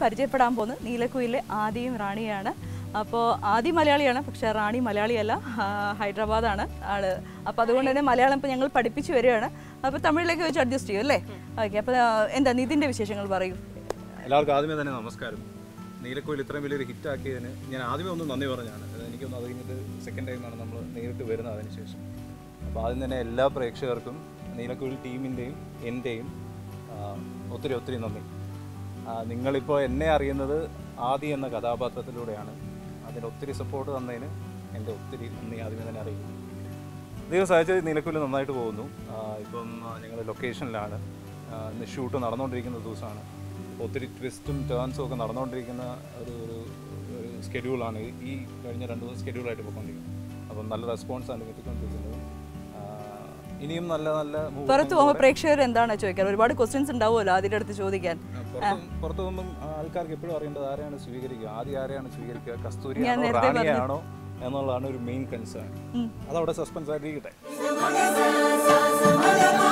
പരിചയപ്പെടാൻ പോകുന്നത് നീലക്കുയിലെ ആദിയും റാണിയാണ് അപ്പോൾ ആദി മലയാളിയാണ് പക്ഷേ റാണി മലയാളിയല്ല ആ, ഹൈദരാബാദാണ് ആള് അപ്പോൾ അതുകൊണ്ട് തന്നെ മലയാളം ഇപ്പോൾ ഞങ്ങൾ പഠിപ്പിച്ചു വരികയാണ് അപ്പോൾ തമിഴിലേക്ക് വെച്ച് അഡ്ജസ്റ്റ് ചെയ്യും അല്ലേ ഓക്കെ അപ്പോൾ എന്താ നിതിൻ്റെ വിശേഷങ്ങൾ പറയൂ എല്ലാവർക്കും ആദ്യമേ തന്നെ നമസ്കാരം നീലക്കോയിൽ ഇത്രയും വലിയൊരു ഹിറ്റ് ആക്കിയതിന് ഞാൻ ആദ്യമേ ഒന്ന് നന്ദി പറഞ്ഞാണ് അത് എനിക്കൊന്ന് അത് കഴിഞ്ഞിട്ട് സെക്കൻഡ് ടൈമാണ് നമ്മൾ നേരിട്ട് വരുന്നത് അതിനുശേഷം അപ്പോൾ ആദ്യം തന്നെ എല്ലാ പ്രേക്ഷകർക്കും നീലക്കോയിൽ ടീമിൻ്റെയും എൻ്റെയും ആ, ഒത്തിരി ഒത്തിരി നന്ദി ആ, നിങ്ങളിപ്പോൾ എന്നെ അറിയുന്നത് ആദി എന്ന കഥാപാത്രത്തിലൂടെയാണ് അതിന് ഒത്തിരി സപ്പോർട്ട് തന്നതിന് എൻ്റെ ഒത്തിരി നന്ദി ആദ്യമേ തന്നെ അറിയിക്കുന്നു ദൈവം സഹായിച്ചത് നീലക്കുയിൽ നന്നായിട്ട് പോകുന്നു ആ, ഇപ്പം ഞങ്ങൾ ലൊക്കേഷനിലാണ് ആ, ഇന്ന് ഷൂട്ട് നടന്നുകൊണ്ടിരിക്കുന്ന ദിവസമാണ് ഒത്തിരി ട്വിസ്റ്റും ടേൺസും ഒക്കെ നടന്നുകൊണ്ടിരിക്കുന്ന ഒരു ഒരു ഒരു സ്കെഡ്യൂളാണ് ഈ കഴിഞ്ഞ രണ്ട് ദിവസം സ്കെഡ്യൂളായിട്ട് പോയിക്കൊണ്ടിരിക്കുന്നത് അപ്പം നല്ല റെസ്പോൺസാണ് കിട്ടിക്കൊണ്ടിരിക്കുന്നത് ആ, ഇനിയും നല്ല നല്ല movies പുറത്ത് പോകുമ്പോൾ പ്രേക്ഷകർ എന്താണ് ചോദിക്കാൻ ഒരുപാട് ക്വസ്റ്റ്യൻസ് ഉണ്ടാവുമല്ലോ ആദ്യയുടെ അടുത്ത് ചോദിക്കാൻ ആ, പുറത്ത് പുറത്ത് പോകുമ്പം ആൾക്കാർക്ക് എപ്പോഴും അറിയേണ്ടത് ആരെയാണ് സ്വീകരിക്കുക ആദ്യം ആരെയാണ് സ്വീകരിക്കുക ഞാൻ കസ്തൂരിയാണോ നേരത്തെ പറഞ്ഞു. റാണിയാണോ എന്നുള്ളതാണ് ഒരു മെയിൻ കൺസേൺ ഉം. അതവിടെ സസ്പെൻസ് ആയിട്ടിരിക്കട്ടെ Sa sa